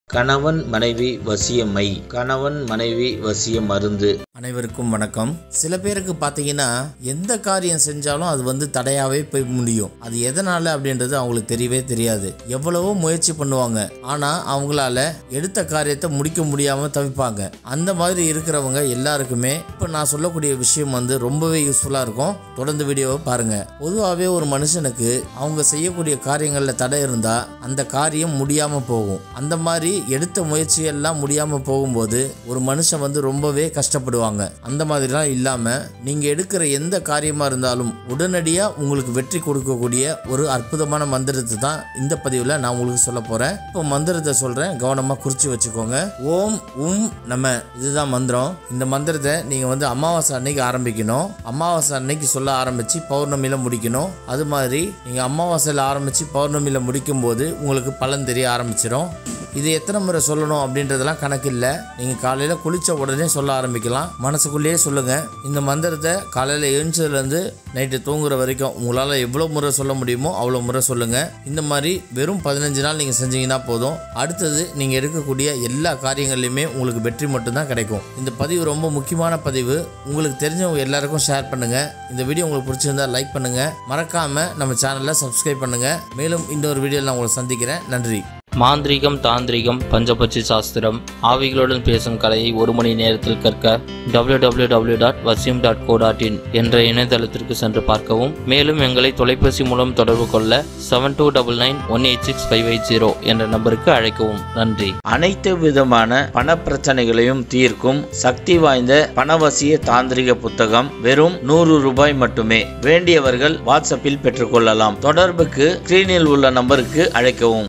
கணவன் மனைவி வசியமை கணவன் மனைவி வசிய மருந்து அனைவருக்கும் வணக்கம் சில பேருக்கு பார்த்தீங்கன்னா எந்த காரியம் செஞ்சாலும் அது வந்து தடையாவே போய் முடியும் அது எதனால அப்படின்றது அவங்களுக்கு தெரியவே தெரியாது எவ்வளவோ முயற்சி பண்ணுவாங்க ஆனா அவங்களால எடுத்த காரியத்தை முடிக்க முடியாம தவிப்பாங்க அந்த மாதிரி இருக்கிறவங்க எல்லாருக்குமே இப்போ நான் சொல்லக்கூடிய விஷயம் வந்து ரொம்பவே யூஸ்ஃபுல்லா இருக்கும் தொடர்ந்து வீடியோவை பாருங்க பொதுவாகவே ஒரு மனுஷனுக்கு அவங்க செய்யக்கூடிய காரியங்கள்ல தடை இருந்தா அந்த காரியம் முடியாம போகும் அந்த மாதிரி எடுத்த முயற்சி எல்லாம் முடியாம போகும்போது ஒரு மனுஷன் வந்து ரொம்பவே கஷ்டப்படுவாங்க அந்த மாதிரிலாம் இல்லாம நீங்க எடுக்கிற எந்த காரியமா இருந்தாலும் உடனடியா உங்களுக்கு வெற்றி கொடுக்கக்கூடிய ஒரு அற்புதமான மந்திரத்தை தான் இந்த பதிவுல நான் உங்களுக்கு சொல்ல போறேன் இப்போ மந்திரத்தை சொல்றேன் கவனமா குறிச்சு வச்சுக்கோங்க ஓம் உம் நம இதுதான் மந்திரம் இந்த மந்திரத்தை நீங்க வந்து அமாவாசை அன்னைக்கு ஆரம்பிக்கணும் அமாவாசை அன்னைக்கு சொல்ல ஆரம்பிச்சு பௌர்ணமியில முடிக்கணும் அது மாதிரி நீங்க அமாவாசையில் ஆரம்பிச்சு பௌர்ணமியில முடிக்கும் போது உங்களுக்கு பலன் தெரிய ஆரம்பிச்சிடும் இது எத்தனை முறை சொல்லணும் அப்படின்றதெல்லாம் கணக்கு இல்லை நீங்கள் காலையில் குளித்த உடனே சொல்ல ஆரம்பிக்கலாம் மனசுக்குள்ளேயே சொல்லுங்கள் இந்த மந்திரத்தை காலையில் எழுந்ததுலேருந்து நைட்டு தூங்குற வரைக்கும் உங்களால் எவ்வளோ முறை சொல்ல முடியுமோ அவ்வளோ முறை சொல்லுங்கள் இந்த மாதிரி வெறும் பதினஞ்சு நாள் நீங்கள் செஞ்சீங்கன்னா போதும் அடுத்தது நீங்கள் எடுக்கக்கூடிய எல்லா காரியங்கள்லையுமே உங்களுக்கு வெற்றி மட்டும்தான் கிடைக்கும் இந்த பதிவு ரொம்ப முக்கியமான பதிவு உங்களுக்கு தெரிஞ்சவங்க எல்லாருக்கும் ஷேர் பண்ணுங்கள் இந்த வீடியோ உங்களுக்கு பிடிச்சிருந்தா லைக் பண்ணுங்கள் மறக்காமல் நம்ம சேனலை சப்ஸ்கிரைப் பண்ணுங்கள் மேலும் இன்னொரு வீடியோவில் நான் உங்களை சந்திக்கிறேன் நன்றி மாந்திரீகம் தாந்திரிகம் பஞ்சபட்சி சாஸ்திரம் ஆவிகளுடன் பேசும் கலையை ஒரு மணி நேரத்தில் கற்க www.vasim.co.in டாட் வசியம் டாட் கோ டாட் இன் என்ற இணையதளத்திற்கு சென்று பார்க்கவும் மேலும் எங்களை தொலைபேசி மூலம் தொடர்பு கொள்ள seven two double nine one eight six five eight zero என்ற நம்பருக்கு அழைக்கவும் நன்றி அனைத்து விதமான பண பிரச்சனைகளையும் தீர்க்கும் சக்தி வாய்ந்த பணவசிய தாந்திரிக புத்தகம் வெறும் நூறு ரூபாய் மட்டுமே வேண்டியவர்கள் வாட்ஸ்அப்பில் பெற்றுக்கொள்ளலாம் தொடர்புக்கு ஸ்கிரீனில் உள்ள நம்பருக்கு அழைக்கவும்